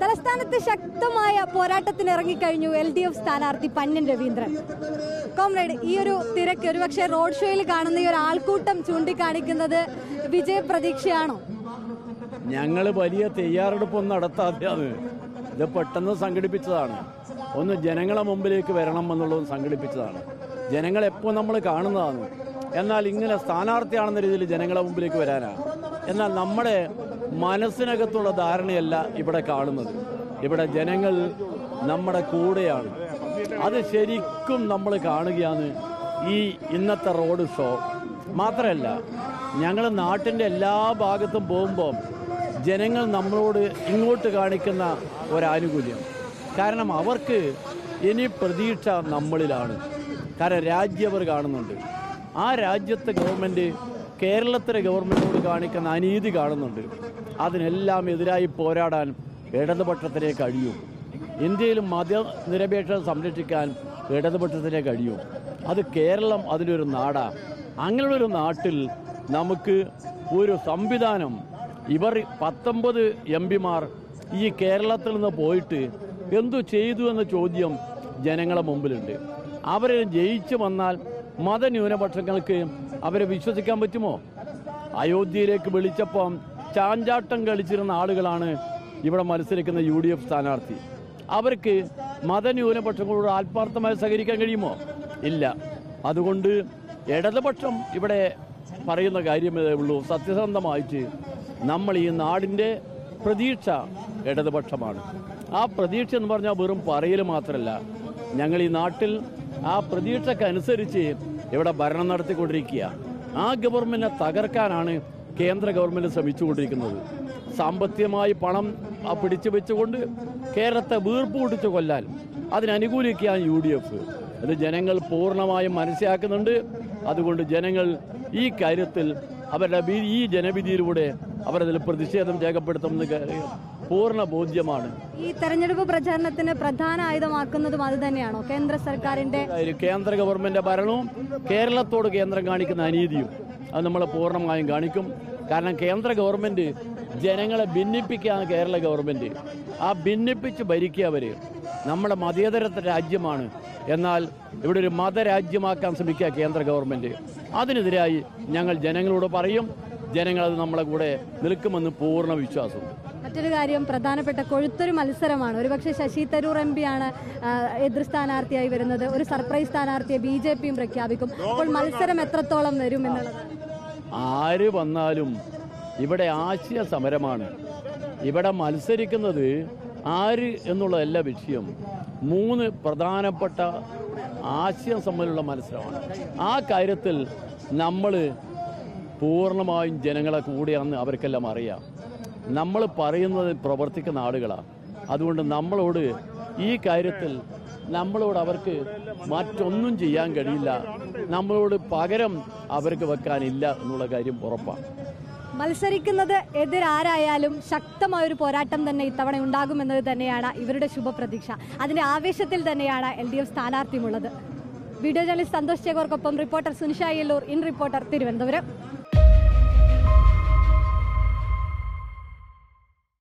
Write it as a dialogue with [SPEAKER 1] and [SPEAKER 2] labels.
[SPEAKER 1] തലസ്ഥാനത്ത് ശക്തമായ പോരാട്ടത്തിന് ഇറങ്ങിക്കഴിഞ്ഞു എൽ ഡി എഫ് സ്ഥാനാർത്ഥി പന്യൻ രവീന്ദ്രൻ കോമ്രേഡ് ഈ ഒരു തിരക്ക് ഒരുപക്ഷെ റോഡ് ഷോയിൽ കാണുന്ന ഈ ഒരു ആൾക്കൂട്ടം ചൂണ്ടിക്കാണിക്കുന്നത് വിജയപ്രതീക്ഷയാണോ
[SPEAKER 2] ഞങ്ങൾ വലിയ തയ്യാറെടുപ്പൊന്നും നടത്താതെയാണ് ഇത് പെട്ടെന്ന് സംഘടിപ്പിച്ചതാണ് ഒന്ന് ജനങ്ങളെ മുമ്പിലേക്ക് വരണം എന്നുള്ളത് സംഘടിപ്പിച്ചതാണ് ജനങ്ങൾ എപ്പോൾ നമ്മൾ കാണുന്നതാണ് എന്നാൽ ഇങ്ങനെ സ്ഥാനാർത്ഥിയാണെന്ന രീതിയിൽ ജനങ്ങളെ മുമ്പിലേക്ക് വരാനാ എന്നാൽ നമ്മുടെ മനസ്സിനകത്തുള്ള ധാരണയല്ല ഇവിടെ കാണുന്നത് ഇവിടെ ജനങ്ങൾ നമ്മുടെ കൂടെയാണ് അത് ശരിക്കും നമ്മൾ കാണുകയാണ് ഈ ഇന്നത്തെ റോഡ് ഷോ മാത്രമല്ല ഞങ്ങൾ നാട്ടിൻ്റെ എല്ലാ ഭാഗത്തും പോകുമ്പോൾ ജനങ്ങൾ നമ്മളോട് ഇങ്ങോട്ട് കാണിക്കുന്ന ഒരാനുകൂല്യം കാരണം അവർക്ക് ഇനി പ്രതീക്ഷ നമ്മളിലാണ് കാരണം രാജ്യം അവർ കാണുന്നുണ്ട് ആ രാജ്യത്തെ ഗവൺമെൻറ് കേരളത്തിലെ ഗവൺമെൻറ്റിനോട് കാണിക്കുന്ന അനീതി കാണുന്നുണ്ട് അതിനെല്ലാം എതിരായി പോരാടാൻ ഇടതുപക്ഷത്തിനെ കഴിയൂ ഇന്ത്യയിൽ മതനിരപേക്ഷത സംരക്ഷിക്കാൻ ഇടതുപക്ഷത്തിനെ കഴിയും അത് കേരളം അതിലൊരു നാടാണ് അങ്ങനെയുള്ളൊരു നാട്ടിൽ നമുക്ക് ഒരു സംവിധാനം ഇവർ പത്തൊമ്പത് എം പിമാർ ഈ കേരളത്തിൽ നിന്ന് പോയിട്ട് എന്തു ചെയ്തു എന്ന ചോദ്യം ജനങ്ങളെ മുമ്പിലുണ്ട് അവരെ ജയിച്ചു വന്നാൽ മതന്യൂനപക്ഷങ്ങൾക്ക് അവരെ വിശ്വസിക്കാൻ പറ്റുമോ അയോധ്യയിലേക്ക് വിളിച്ചപ്പം ചാഞ്ചാട്ടം കളിച്ചിരുന്ന ആളുകളാണ് ഇവിടെ മത്സരിക്കുന്ന യു ഡി എഫ് സ്ഥാനാർത്ഥി അവർക്ക് മതന്യൂനപക്ഷങ്ങളോട് ആത്മാർത്ഥമായി സഹകരിക്കാൻ കഴിയുമോ ഇല്ല അതുകൊണ്ട് ഇടതുപക്ഷം ഇവിടെ പറയുന്ന കാര്യമേ ഉള്ളൂ സത്യസന്ധമായിട്ട് നമ്മൾ ഈ നാടിൻ്റെ പ്രതീക്ഷ ഇടതുപക്ഷമാണ് ആ പ്രതീക്ഷ എന്ന് പറഞ്ഞാൽ വെറും പറയൽ മാത്രമല്ല ഞങ്ങൾ ഈ നാട്ടിൽ ആ പ്രതീക്ഷക്കനുസരിച്ച് ഇവിടെ ഭരണം നടത്തിക്കൊണ്ടിരിക്കുക ആ ഗവൺമെന്റിനെ തകർക്കാനാണ് കേന്ദ്ര ഗവൺമെന്റ് ശ്രമിച്ചുകൊണ്ടിരിക്കുന്നത് സാമ്പത്തികമായി പണം ആ പിടിച്ചു വെച്ചുകൊണ്ട് കേരളത്തെ വീർപ്പ് പൊട്ടിച്ച് കൊല്ലാൻ അതിനനുകൂലിക്കുകയാണ് യു ഡി എഫ് അത് ജനങ്ങൾ പൂർണ്ണമായും മനസ്സിലാക്കുന്നുണ്ട് അതുകൊണ്ട് ജനങ്ങൾ ഈ കാര്യത്തിൽ അവരുടെ വി- ഈ ജനവിധിയിലൂടെ അവരതിൽ പ്രതിഷേധം രേഖപ്പെടുത്തുമെന്ന് കാര്യം പൂർണ്ണ ബോധ്യമാണ്
[SPEAKER 1] ഈ തെരഞ്ഞെടുപ്പ് പ്രചാരണത്തിന് പ്രധാന ആയുധമാക്കുന്നതും അത് തന്നെയാണോ കേന്ദ്ര സർക്കാരിന്റെ
[SPEAKER 2] അതായത് കേന്ദ്ര ഗവൺമെന്റ് ഭരണവും കേരളത്തോട് കേന്ദ്രം കാണിക്കുന്ന അനീതിയും അത് നമ്മൾ പൂർണ്ണമായും കാണിക്കും കാരണം കേന്ദ്ര ഗവൺമെന്റ് ജനങ്ങളെ ഭിന്നിപ്പിക്കുകയാണ് കേരള ഗവൺമെന്റ് ആ ഭിന്നിപ്പിച്ച് ഭരിക്കുക അവര് നമ്മുടെ മതേതര രാജ്യമാണ് എന്നാൽ ഇവിടെ ഒരു മതരാജ്യമാക്കാൻ ശ്രമിക്കുക കേന്ദ്ര ഗവൺമെന്റ് അതിനെതിരായി ഞങ്ങൾ ജനങ്ങളോട് പറയും ജനങ്ങൾ അത് നമ്മളെ കൂടെ നിൽക്കുമെന്ന് പൂർണ്ണ വിശ്വാസമുണ്ട്
[SPEAKER 1] മറ്റൊരു കാര്യം പ്രധാനപ്പെട്ട കൊഴുത്തൊരു മത്സരമാണ് ഒരുപക്ഷെ ശശി തരൂർ എം പി ആണ് ആ, എതിർ സ്ഥാനാർത്ഥിയായി വരുന്നത് ഒരു സർപ്രൈസ് സ്ഥാനാർത്ഥിയെ ബി ജെ പിയും പ്രഖ്യാപിക്കും അപ്പോൾ മത്സരം എത്രത്തോളം വരും എന്നുള്ളതാണ്
[SPEAKER 2] ആര് വന്നാലും ഇവിടെ ആശയ സമരമാണ് ഇവിടെ മത്സരിക്കുന്നത് ആര് എന്നുള്ളതല്ല വിഷയം മൂന്ന് പ്രധാനപ്പെട്ട ആശയം തമ്മിലുള്ള മത്സരമാണ് ആ കാര്യത്തിൽ നമ്മൾ പൂർണ്ണമായും ജനങ്ങളെ കൂടെയാണെന്ന് അവർക്കെല്ലാം അറിയാം നമ്മൾ പറയുന്നത് പ്രവർത്തിക്കുന്ന ആളുകളാണ് അതുകൊണ്ട് നമ്മളോട് ഈ കാര്യത്തിൽ നമ്മളോട് അവർക്ക് മറ്റൊന്നും ചെയ്യാൻ കഴിയില്ല നമ്മളോട് പകരം അവർക്ക് വെക്കാനില്ല എന്നുള്ള കാര്യം ഉറപ്പാണ്
[SPEAKER 1] മത്സരിക്കുന്നത് എതിരാരായാലും ശക്തമായ ഒരു പോരാട്ടം തന്നെ ഇത്തവണ ഉണ്ടാകുമെന്നത് തന്നെയാണ് ഇവരുടെ ശുഭപ്രതീക്ഷ അതിന്റെ ആവേശത്തിൽ തന്നെയാണ് എൽ ഡി എഫ് സ്ഥാനാർത്ഥിയുമുള്ളത് വീഡിയോ ജേർണലിസ്റ്റ് സന്തോഷ് ചേകോർക്കൊപ്പം reporter Sunisha Yellur in reporter Thiruvananthapuram